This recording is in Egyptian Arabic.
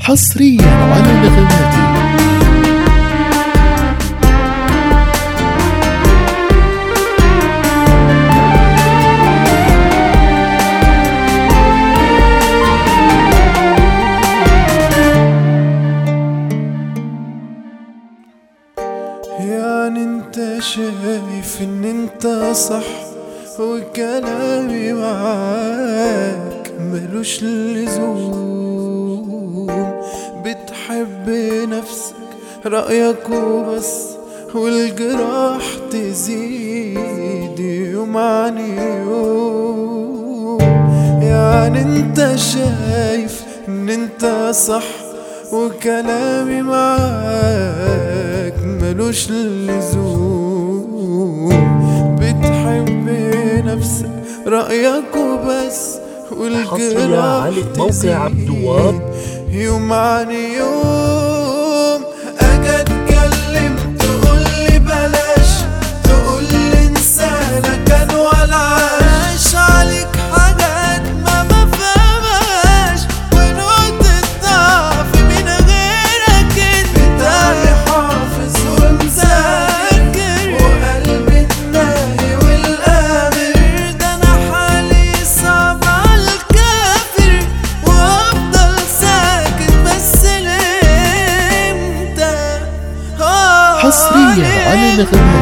حصريا على نغماتي يعني انت شايف ان انت صح وكلامي معاك ملوش لزوم بتحب نفسك رأيك وبس والجراح تزيد يوم عن يوم يعني انت شايف ان انت صح وكلامي معاك ملوش لزوم بتحب نفسك رأيك وبس حصريا والجراح على موقع عبد الوهاب. يوم عن يوم اجي اتكلم تقولي بلاش تقولي انسى لا كان ولا عاش عليك حاجات ما بفهمهاش ونقطة ضعف من غيرك انت بتاعي حافظ ومذاكر وقلبي الناهي والامر ده انا حالي صعب على الكافر وافضل ساكت بس لامتى حصريا على نغماتي